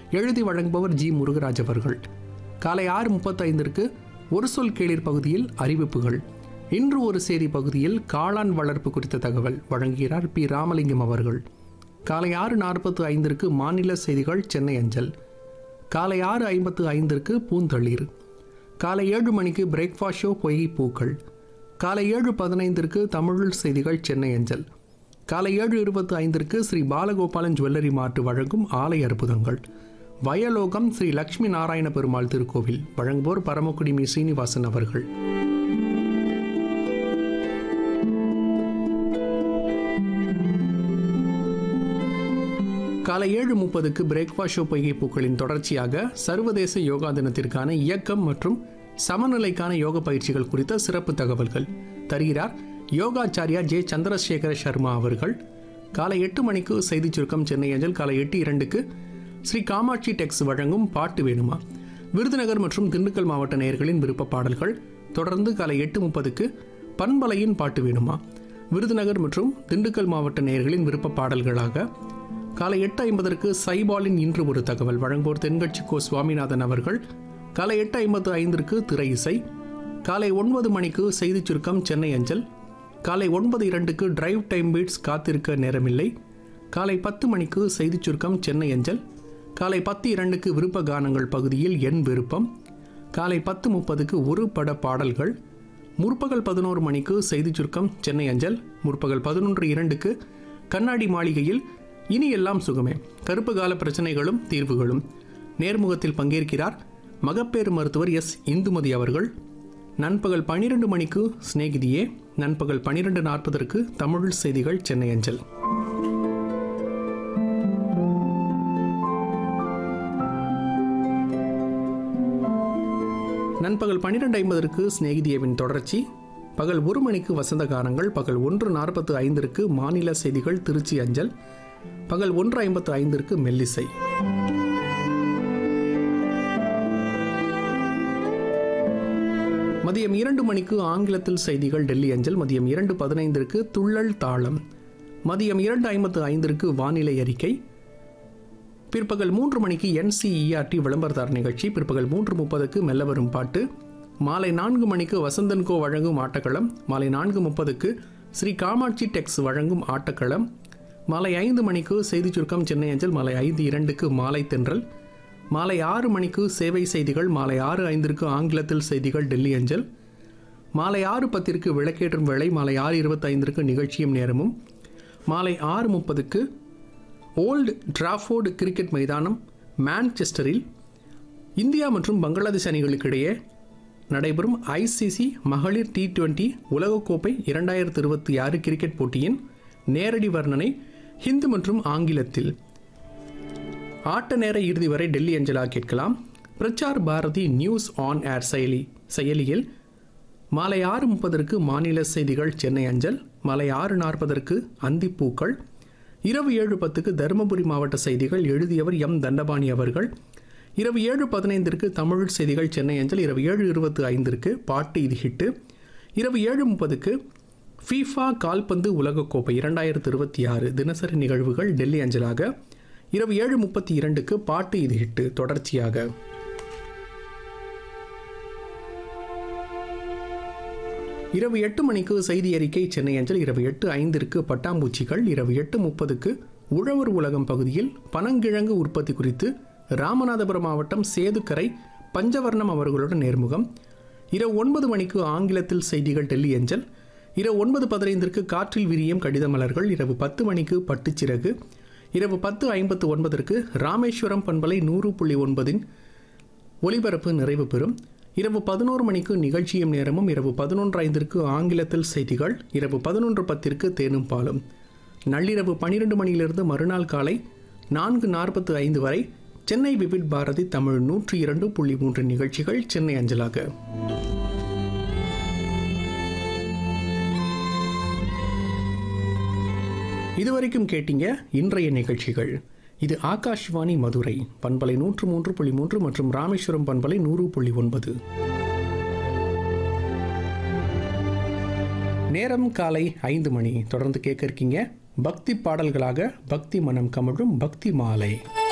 எழுதி வழங்குபவர் ஜி முருகராஜ் அவர்கள் காலை ஆறு முப்பத்தைந்திற்கு ஒரு சொல் கேளிர் பகுதியில் அறிவிப்புகள் இன்று ஒரு செய்தி பகுதியில் காளான் வளர்ப்பு குறித்த தகவல் வழங்குகிறார் பி ராமலிங்கம் அவர்கள் காலை ஆறு நாற்பத்து ஐந்திற்கு மாநில செய்திகள் சென்னை அஞ்சல் காலை ஆறு ஐம்பத்து ஐந்திற்கு பூந்தளிர் காலை ஏழு மணிக்கு பிரேக்ஃபாஸ்ட் ஷோ பொய்கை பூக்கள் காலை ஏழு பதினைந்திற்கு தமிழ் செய்திகள் சென்னை அஞ்சல் காலை ஏழு இருபத்தி ஐந்திற்கு ஸ்ரீ பாலகோபாலன் ஜுவல்லரி மார்ட் வழங்கும் ஆலய அற்புதங்கள் வயலோகம் ஸ்ரீ லக்ஷ்மி நாராயண பெருமாள் திருக்கோவில் வழங்குவோர் பரமக்குடி மீ சீனிவாசன் அவர்கள் காலை ஏழு முப்பதுக்கு பிரேக்ஃபாஸ்ட் ஷோ பொய்கை பூக்களின் தொடர்ச்சியாக சர்வதேச யோகா தினத்திற்கான இயக்கம் மற்றும் சமநிலைக்கான யோக பயிற்சிகள் குறித்த சிறப்பு தகவல்கள் தருகிறார் யோகாச்சாரியா ஜே சந்திரசேகர சர்மா அவர்கள் காலை எட்டு மணிக்கு செய்திச் சுருக்கம் சென்னை அஞ்சல் காலை எட்டு இரண்டுக்கு ஸ்ரீ காமாட்சி டெக்ஸ் வழங்கும் பாட்டு வேணுமா விருதுநகர் மற்றும் திண்டுக்கல் மாவட்ட நேயர்களின் விருப்ப பாடல்கள் தொடர்ந்து காலை எட்டு முப்பதுக்கு பண்பலையின் பாட்டு வேணுமா விருதுநகர் மற்றும் திண்டுக்கல் மாவட்ட நேயர்களின் விருப்ப பாடல்களாக காலை எட்டு ஐம்பதற்கு சைபாலின் இன்று ஒரு தகவல் வழங்குவோர் தென்கட்சி கோ சுவாமிநாதன் அவர்கள் காலை எட்டு ஐம்பத்து ஐந்திற்கு திரை இசை காலை ஒன்பது மணிக்கு செய்திச் சுருக்கம் சென்னை அஞ்சல் காலை ஒன்பது இரண்டுக்கு டிரைவ் டைம் பீட்ஸ் காத்திருக்க நேரமில்லை காலை பத்து மணிக்கு செய்திச் சுருக்கம் சென்னை அஞ்சல் காலை பத்து இரண்டுக்கு விருப்ப கானங்கள் பகுதியில் என் விருப்பம் காலை பத்து முப்பதுக்கு ஒரு பட பாடல்கள் முற்பகல் பதினோரு மணிக்கு செய்திச் சுருக்கம் சென்னை அஞ்சல் முற்பகல் பதினொன்று இரண்டுக்கு கண்ணாடி மாளிகையில் இனி எல்லாம் சுகமே கருப்பு கால பிரச்சனைகளும் தீர்வுகளும் நேர்முகத்தில் பங்கேற்கிறார் மகப்பேறு மருத்துவர் எஸ் இந்துமதி அவர்கள் நண்பகல் பனிரெண்டு மணிக்கு சிநேகிதியே நண்பகல் பனிரெண்டு நாற்பதற்கு தமிழ் செய்திகள் சென்னை அஞ்சல் நண்பகல் பன்னிரெண்டு ஐம்பதற்கு சிநேகிதியவின் தொடர்ச்சி பகல் ஒரு மணிக்கு வசந்த கானங்கள் பகல் ஒன்று நாற்பத்து ஐந்திற்கு மாநில செய்திகள் திருச்சி அஞ்சல் பகல் ஒன்று ஐம்பத்து ஐந்திற்கு மெல்லிசை மதியம் இரண்டு மணிக்கு ஆங்கிலத்தில் செய்திகள் டெல்லி அஞ்சல் மதியம் இரண்டு பதினைந்திற்கு துள்ளல் தாளம் மதியம் இரண்டு ஐம்பத்து ஐந்திற்கு வானிலை அறிக்கை பிற்பகல் மூன்று மணிக்கு என்சிஇஆர்டி விளம்பரதார் நிகழ்ச்சி பிற்பகல் மூன்று முப்பதுக்கு மெல்ல வரும் பாட்டு மாலை நான்கு மணிக்கு வசந்தன்கோ வழங்கும் ஆட்டக்களம் மாலை நான்கு முப்பதுக்கு ஸ்ரீ காமாட்சி டெக்ஸ் வழங்கும் ஆட்டக்களம் மாலை ஐந்து மணிக்கு செய்தி சுருக்கம் சென்னை அஞ்சல் மாலை ஐந்து இரண்டுக்கு மாலை தென்றல் மாலை ஆறு மணிக்கு சேவை செய்திகள் மாலை ஆறு ஐந்திற்கு ஆங்கிலத்தில் செய்திகள் டெல்லி அஞ்சல் மாலை ஆறு பத்திற்கு விளக்கேற்றும் வேளை மாலை ஆறு இருபத்தைந்திற்கு நிகழ்ச்சியும் நேரமும் மாலை ஆறு முப்பதுக்கு ஓல்டு டிராஃபோர்டு கிரிக்கெட் மைதானம் மான்செஸ்டரில் இந்தியா மற்றும் பங்களாதேஷ் அணிகளுக்கிடையே நடைபெறும் ஐசிசி மகளிர் டி டுவெண்டி உலகக்கோப்பை இரண்டாயிரத்தி இருபத்தி ஆறு கிரிக்கெட் போட்டியின் நேரடி வர்ணனை ஹிந்து மற்றும் ஆங்கிலத்தில் ஆட்ட நேர இறுதி வரை டெல்லி அஞ்சலா கேட்கலாம் Prasar Bharati news on air செயலி செயலியில் மாலை ஆறு முப்பதற்கு மாநில செய்திகள் சென்னை அஞ்சல் மாலை ஆறு நாற்பதற்கு அந்திப்பூக்கள் இரவு ஏழு பத்துக்கு தருமபுரி மாவட்ட செய்திகள் எழுதியவர் எம் தண்டபாணி அவர்கள் இரவு ஏழு பதினைந்திற்கு தமிழ் செய்திகள் சென்னை அஞ்சல் இரவு ஏழு இருபத்தி ஐந்திற்கு பாட்டு இது ஹிட்டு இரவு ஏழு முப்பதுக்கு ஃபீஃபா கால்பந்து உலகக்கோப்பை இரண்டாயிரத்து இருபத்தி ஆறு தினசரி நிகழ்வுகள் டெல்லி அஞ்சலாக இரவு ஏழு முப்பத்தி இரண்டுக்கு பாட்டு இது ஹிட்டு தொடர்ச்சியாக இரவு எட்டு மணிக்கு செய்தி அறிக்கை சென்னை அஞ்சல் இரவு எட்டு ஐந்திற்கு பட்டாம்பூச்சிகள் இரவு எட்டு முப்பதுக்கு உழவர் உலகம் பகுதியில் பனங்கிழங்கு உற்பத்தி குறித்து ராமநாதபுரம் மாவட்டம் சேதுக்கரை பஞ்சவர்ணம் அவர்களுடன் நேர்முகம் இரவு ஒன்பது மணிக்கு ஆங்கிலத்தில் செய்திகள் டெல்லி அஞ்சல் இரவு ஒன்பது பதினைந்திற்கு காற்றில் விரியும் கடித மலர்கள் இரவு பத்து மணிக்கு பட்டுச்சிறகு இரவு பத்து ஐம்பத்து ஒன்பதற்கு ராமேஸ்வரம் பண்பலை நூறு புள்ளி ஒன்பதின் ஒலிபரப்பு நிறைவு பெறும் இரவு பதினோரு மணிக்கு நிகழ்ச்சியும் நேரமும் இரவு பதினொன்று ஐந்திற்கு ஆங்கிலத்தில் செய்திகள் இரவு பதினொன்று பத்திற்கு தேனும் பாலும் நள்ளிரவு பனிரெண்டு மணியிலிருந்து மறுநாள் காலை நான்கு நாற்பத்து ஐந்து வரை சென்னை விபிட் பாரதி தமிழ் நூற்றி இரண்டு புள்ளி மூன்று நிகழ்ச்சிகள் சென்னை அஞ்சலாக இதுவரைக்கும் கேட்டீங்க இன்றைய நிகழ்ச்சிகள் இது ஆகாஷ்வாணி மதுரை பண்பலை நூற்று மூன்று புள்ளி மூன்று மற்றும் ராமேஸ்வரம் பண்பலை நூறு புள்ளி ஒன்பது நேரம் காலை ஐந்து மணி தொடர்ந்து கேட்க இருக்கீங்க பக்தி பாடல்களாக பக்தி மனம் கமழும் பக்தி மாலை